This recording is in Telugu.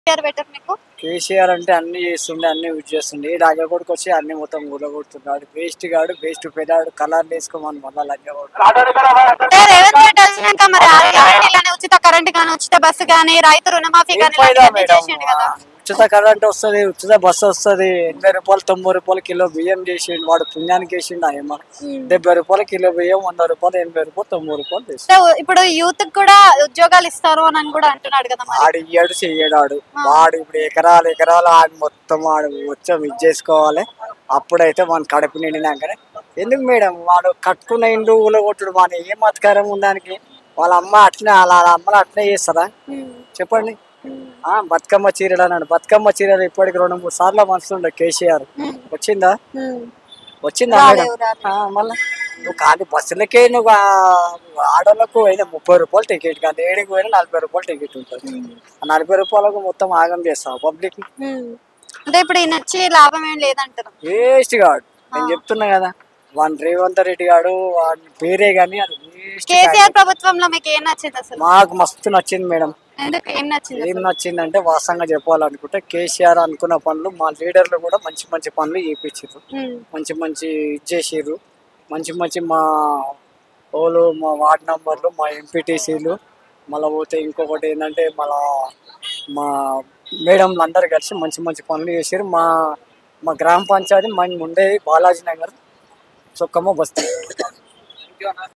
కేసీఆర్ బెటర్ మీకు కేసీఆర్ అంటే అన్ని చేస్తుండే అన్ని యూజ్ చేస్తుండే ఈ రాజా కొడుకు వచ్చి అన్ని మొత్తం గులగొడుతున్నాడు వేస్ట్ గాడు వేస్ట్ పెదాడు కలర్ వేసుకోమని మళ్ళా లంగా అంటే రేవంత్ రెడ్డి వచ్చినాక మరి ఆరు గ్యారెంటీలని ఉచిత కరెంట్ కానీ ఉచిత బస్సు కానీ రైతు రుణమాఫీ కానీ ఫైదా ఇలాంటివన్నీ మేడం చేసిండు కదా ఉచిత కరెంట్ వస్తుంది ఉచిత బస్సు వస్తుంది ఎనభై రూపాయలు తొంభై రూపాయలు కిలో బియ్యం చేసిండు వాడు పుణ్యానికి వేసిండు ఏమో డెబ్బై రూపాయలు కిలో బియ్యం వంద రూపాయలు ఎనభై రూపాయలు తొంభై రూపాయలు చేసి సో ఇప్పుడు యూత్ కూడా ఉద్యోగాలు ఇస్తారు అని కూడా అంటున్నాడు కదా మరి ఆడు ఇయ్యాడు చెయ్యడు ఆడు వాడు ఇప్పుడు ఎకరాలు ఎకరాలు ఆడు మొత్తం వాడు మొత్తం ఇది చేసుకోవాలి అప్పుడైతే మన కడుపు నిండినాకనే ఎందుకు మేడం వాడు కట్టుకున్న ఇండు ఊలగొట్టుడు మన ఏం అధికారం ఉందానికి వాళ్ళ అమ్మ అట్నే వాళ్ళ వాళ్ళ అమ్మలు అట్నే చేస్తారా చెప్పండి ఆ బతుకమ్మ చీరలు అన్నాడు బతుకమ్మ చీరలు ఇప్పటికి రెండు మూడు సార్లు మనసుండే కేసీఆర్ వచ్చిందా వచ్చిందా మేడం రాలేవు, రాలేవు. ఆ, మళ్ళా నువ్వు కానీ బస్సులకే నువ్వు ఆ ఆడోళ్ళకు అయినా ముప్పై రూపాయలు టికెట్ కానీ ఏడికి పోయినా నలభై రూపాయలు టికెట్ ఉంటుంది ఆ నలభై రూపాయలకు మొత్తం ఆగం చేస్తావు పబ్లిక్ అంటే ఇప్పుడు ఈయన వచ్చి లాభం ఏం లేదంటారు వేస్ట్ గాడు నేను చెప్తున్నా కదా వాన్ రేవంత్ రెడ్డి గాడు వాని పేరే కానీ అది వేస్ట్ కేసీఆర్ ప్రభుత్వంలో మీకు ఏం నచ్చింది అసలు మాకు మస్తు నచ్చింది మేడం ఎందుకు ఏం నచ్చింది ఏం నచ్చిందంటే వాస్తవంగా చెప్పాలనుకుంటే కేసీఆర్ అనుకున్న పనులు మా లీడర్లు కూడా మంచి మంచి పనులు చేయించారు ఉమ్. మంచి మంచి ఇది చేసిర్రు మంచి మంచి మా ఓలు మా వార్డ్ నంబర్లు మా ఎంపీటీసీలు మళ్ళీ పోతే ఇంకొకటి ఏంటంటే మళ్ళా మా మేడంలు అందరు కలిసి మంచి మంచి పనులు చేసారు మా మా గ్రామ పంచాయతీ మేము ఉండేది బాలాజీ నగర్ చొక్కమ్మ బస్తీ